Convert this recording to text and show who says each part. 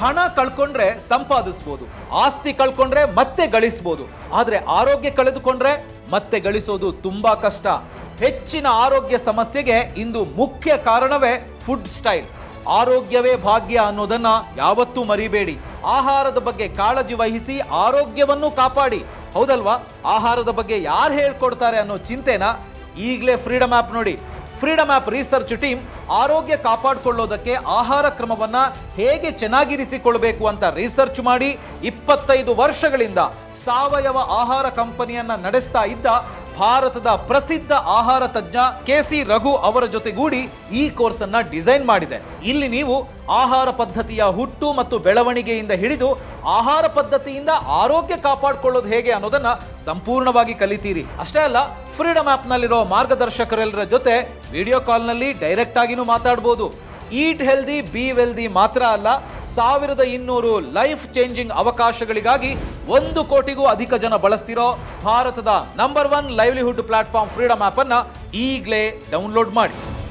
Speaker 1: ಹಣ ಕಳ್ಕೊಂಡ್ರೆ ಸಂಪಾದಿಸ್ಬೋದು ಆಸ್ತಿ ಕಳ್ಕೊಂಡ್ರೆ ಮತ್ತೆ ಗಳಿಸ್ಬೋದು ಆದ್ರೆ ಆರೋಗ್ಯ ಕಳೆದುಕೊಂಡ್ರೆ ಮತ್ತೆ ಗಳಿಸೋದು ತುಂಬಾ ಕಷ್ಟ ಹೆಚ್ಚಿನ ಆರೋಗ್ಯ ಸಮಸ್ಯೆಗೆ ಇಂದು ಮುಖ್ಯ ಕಾರಣವೇ ಫುಡ್ ಸ್ಟೈಲ್ ಆರೋಗ್ಯವೇ ಭಾಗ್ಯ ಅನ್ನೋದನ್ನ ಯಾವತ್ತೂ ಮರಿಬೇಡಿ ಆಹಾರದ ಬಗ್ಗೆ ಕಾಳಜಿ ವಹಿಸಿ ಆರೋಗ್ಯವನ್ನು ಕಾಪಾಡಿ ಹೌದಲ್ವಾ ಆಹಾರದ ಬಗ್ಗೆ ಯಾರು ಹೇಳ್ಕೊಡ್ತಾರೆ ಅನ್ನೋ ಚಿಂತೆನ ಈಗಲೇ ಫ್ರೀಡಮ್ ಆ್ಯಪ್ ನೋಡಿ ಫ್ರೀಡಮ್ ಆ್ಯಪ್ ರಿಸರ್ಚ್ ಟೀಮ್ ಆರೋಗ್ಯ ಕಾಪಾಡಿಕೊಳ್ಳೋದಕ್ಕೆ ಆಹಾರ ಕ್ರಮವನ್ನ ಹೇಗೆ ಚೆನ್ನಾಗಿರಿಸಿಕೊಳ್ಬೇಕು ಅಂತ ರಿಸರ್ಚ್ ಮಾಡಿ ಇಪ್ಪತ್ತೈದು ವರ್ಷಗಳಿಂದ ಸಾವಯವ ಆಹಾರ ಕಂಪನಿಯನ್ನ ನಡೆಸ್ತಾ ಇದ್ದ ಭಾರತದ ಪ್ರಸಿದ್ಧ ಆಹಾರ ತಜ್ಞ ಕೆ ಸಿ ರಘು ಅವರ ಜೊತೆಗೂಡಿ ಈ ಕೋರ್ಸ್ ಅನ್ನ ಡಿಸೈನ್ ಮಾಡಿದೆ ಇಲ್ಲಿ ನೀವು ಆಹಾರ ಪದ್ಧತಿಯ ಹುಟ್ಟು ಮತ್ತು ಬೆಳವಣಿಗೆಯಿಂದ ಹಿಡಿದು ಆಹಾರ ಪದ್ಧತಿಯಿಂದ ಆರೋಗ್ಯ ಕಾಪಾಡಿಕೊಳ್ಳೋದು ಹೇಗೆ ಅನ್ನೋದನ್ನ ಸಂಪೂರ್ಣವಾಗಿ ಕಲಿತೀರಿ ಅಷ್ಟೇ ಅಲ್ಲ ಫ್ರೀಡಮ್ ಆ್ಯಪ್ನಲ್ಲಿರೋ ಮಾರ್ಗದರ್ಶಕರೆಲ್ಲರ ಜೊತೆ ವಿಡಿಯೋ ಕಾಲ್ನಲ್ಲಿ ಡೈರೆಕ್ಟ್ ಆಗಿನೂ ಮಾತಾಡ್ಬೋದು ಈಟ್ ಹೆಲ್ದಿ ಬಿ ವೆಲ್ದಿ ಮಾತ್ರ ಅಲ್ಲ ಸಾವಿರದ ಇನ್ನೂರು ಲೈಫ್ ಚೇಂಜಿಂಗ್ ಅವಕಾಶಗಳಿಗಾಗಿ ಒಂದು ಕೋಟಿಗೂ ಅಧಿಕ ಜನ ಬಳಸ್ತಿರೋ ಭಾರತದ number one livelihood platform freedom app ಅನ್ನ ಈಗಲೇ ಡೌನ್ಲೋಡ್ ಮಾಡಿ